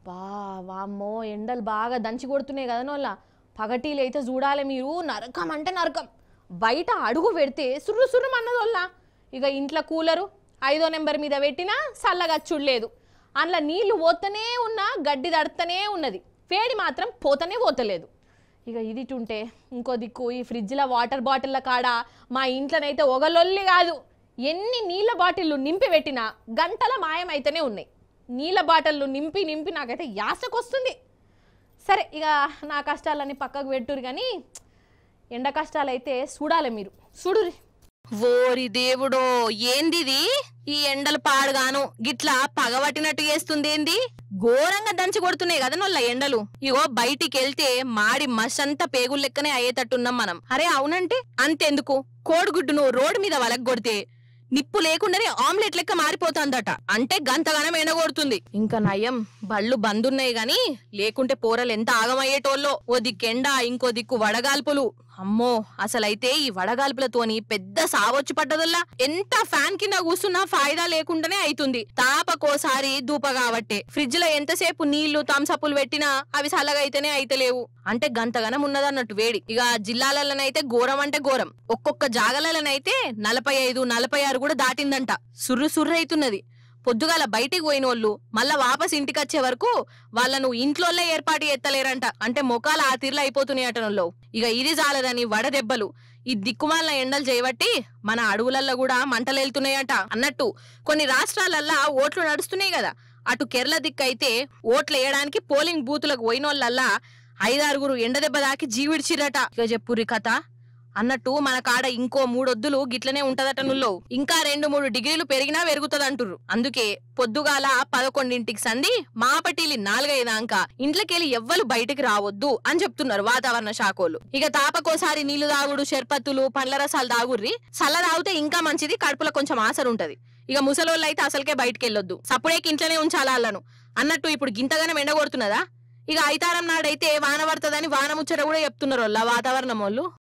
బా వామ్మో ఎండలు బాగా దంచి కొడుతున్నాయి కదా నోళ్ళ పగటీలు అయితే చూడాలి మీరు నరకం అంటే నరకం బయట అడుగు పెడితే సుర్రు సుర్రు అన్నదోళ్ళ ఇక ఇంట్లో కూలరు ఐదో నెంబర్ మీద పెట్టినా చల్లగా చూడలేదు అందులో నీళ్లు పోతూనే ఉన్నా గడ్డి దడుతూనే ఉన్నది వేడి మాత్రం పోతనే పోతలేదు ఇక ఇది ఉంటే ఇంకో దిక్కు ఈ ఫ్రిడ్జ్లో వాటర్ బాటిళ్ళ కాడ మా ఇంట్లోనైతే ఒగలొల్లి కాదు ఎన్ని నీళ్ళ బాటిళ్ళు నింపి పెట్టినా గంటల మాయమైతేనే ఉన్నాయి నీళ్ళ బాటిళ్ళు నింపి నింపి నాకైతే యాసకొస్తుంది సరే ఇక నా కష్టాలన్నీ పక్కకు పెట్టురు కానీ ఎండ కష్టాలైతే చూడాలి మీరు చూడురి ఓరి దేవుడో ఏందిది ఈ ఎండలు పాడుగాను గిట్లా పగబట్టినట్టు చేస్తుంది ఏంది ఘోరంగా దంచి కొడుతున్నాయి కదా నొల్ల ఎండలు ఇగో బయటికి వెళ్తే మాడి మష్ అంతా పేగులు లెక్కనే అయ్యేటట్టున్నాం మనం అరే అవునంటే అంతెందుకు కోడిగుడ్డును రోడ్డు మీద వలగొడితే నిప్పు లేకుండానే ఆమ్లెట్ లెక్క మారిపోతుందట అంటే గంతగానం ఎండగొడుతుంది ఇంకా నయం బళ్ళు బందున్నాయి గాని లేకుంటే పోరలు ఎంత ఆగమయ్యేటోళ్ళో ఓ దిక్కెండ ఇంకో దిక్కు వడగాల్పులు అమ్మో అసలైతే ఈ వడగాల్పులతోని పెద్ద సావొచ్చి పడ్డదల్లా ఎంత ఫ్యాన్ కింద కూర్చున్నా ఫాయిదా లేకుండానే అయితుంది తాపకోసారి దూప కాబట్టే ఫ్రిడ్జ్ లో ఎంతసేపు నీళ్లు తంసప్పులు పెట్టినా అవి చల్లగా అయితేనే అయితలేవు అంటే గంతగనం ఉన్నదన్నట్టు వేడి ఇక జిల్లాలలోనైతే ఘోరం అంటే ఘోరం ఒక్కొక్క జాగలలోనైతే నలభై ఐదు నలభై ఆరు కూడా దాటిందంట సుర్రు సుర్రు అవుతున్నది పొద్దుగాల బయటికి పోయిన వాళ్ళు మళ్ళా వాపస్ ఇంటికి వచ్చే వరకు వాళ్ళను ఇంట్లోనే ఏర్పాటు ఎత్తలేరంట అంటే మొఖాలు ఆ తీర్లు అయిపోతున్నాయి అటనలో ఇక ఇది చాలదని వడదెబ్బలు ఈ దిక్కుమాల ఎండలు చేయబట్టి మన అడవులల్లో కూడా మంటలు వెళ్తున్నాయట అన్నట్టు కొన్ని రాష్ట్రాలల్లా ఓట్లు నడుస్తున్నాయి కదా అటు కేరళ దిక్కు అయితే ఓట్లు వేయడానికి పోలింగ్ బూతులకు పోయిన వాళ్ళల్లా ఐదారుగురు ఎండదెబ్బ దాకి జీవిడిచిరట ఇక చెప్పురి కథ అన్నట్టు మన కాడ ఇంకో మూడొద్దులు గిట్లనే ఉంటదట నుల్లో ఇంకా రెండు మూడు డిగ్రీలు పెరిగినా పెరుగుతదంటుర్రు అందుకే పొద్దుగాల పదకొండింటికి సంధి మాపటీలి నాలుగైదాక ఇంట్లోకెళ్ళి ఎవ్వరు బయటికి రావద్దు అని చెప్తున్నారు వాతావరణ శాఖోలు ఇక తాపకోసారి నీళ్లు తాగుడు షర్పత్తులు పండ్ల రసాలు తాగుర్రి చల్ల తాగితే ఇంకా మంచిది కడుపులో కొంచెం ఆసరు ఉంటది ఇక ముసలోళ్ళు అయితే అసలుకే బయటికి వెళ్ళొద్దు సప్పుడేకి ఇంట్లోనే ఉంచాలా వాళ్ళను అన్నట్టు ఇప్పుడు గింతగానం ఎండగొడుతున్నదా ఇక ఐతారం నాడైతే వాన పడుతుందని వాన ముచ్చట కూడా చెప్తున్నారు వాళ్ళ వాతావరణం వాళ్ళు